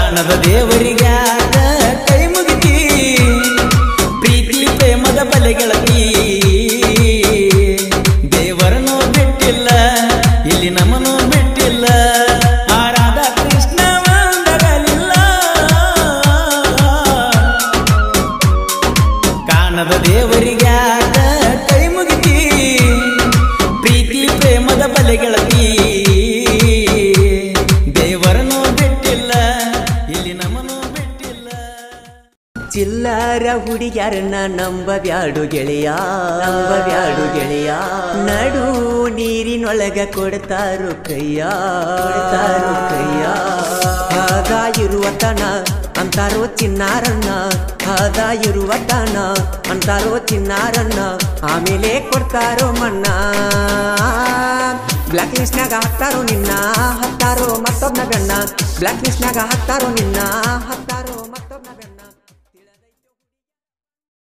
ಕಾಣದ ದೇವರಿಗ್ಯಾಕ ಕೈ ಮುಗಿತಿ ಪ್ರೀತಿ ಪ್ರೇಮದ ಬಲೆ ಗೆಳತಿ ದೇವರನ್ನು ಬಿಟ್ಟಿಲ್ಲ ಇಲ್ಲಿ ನಮ್ಮನ್ನು ಬಿಟ್ಟಿಲ್ಲ ಆ ರಾಧಾ ಕೃಷ್ಣ ಒಂದಗಲಿಲ್ಲ ಕಾಣದ ದೇವರಿಗ್ಯಾಕ ಕೈ ಮುಗಿತಿ ಪ್ರೀತಿ ಪ್ರೇಮದ ಬಲೆ ಗೆಳತಿ ದೇವರನ್ನು ಬಿಟ್ಟಿಲ್ಲ ಇಲ್ಲಿ ನಮ್ಮನ್ನು ಬಿಟ್ಟಿಲ್ಲ ಚಿಲ್ಲರ ಹುಡುಗ್ಯಾರನ್ನ ನಂಬಬ್ಯಾಡು ಗೆಳೆಯ ನಂಬಬ್ಯಾಡು ಗೆಳೆಯ ನಡು ನೀರಿನೊಳಗ ಕೊಡ್ತಾರು ಕೈಯ ಕೊಡ್ತಾರು ಕೈಯ ಹಾದ ಇರುವ ತನ ಅಂತಾರೋ ಚಿನ್ನಾರಣ್ಣ ಹಾದ ಇರುವ ತನ ಅಂತಾರೋ ಚಿನ್ನಾರಣ್ಣ ಆಮೇಲೆ ಕೊಡ್ತಾರೋ ಮಣ್ಣ ಬ್ಲಾಕ್ ಲಿಸ್ಟ್ನಾಗ ಹಾಕ್ತಾರೋ ನಿನ್ನ ಹತ್ತಾರೋ ಮತ್ತೊಬ್ನ ಬೆಣ್ಣ ಬ್ಲಾಕ್ ಲಿಸ್ಟ್ನಾಗ ಹಾಕ್ತಾರೋ ನಿನ್ನ ಹತ್ತಾರೋ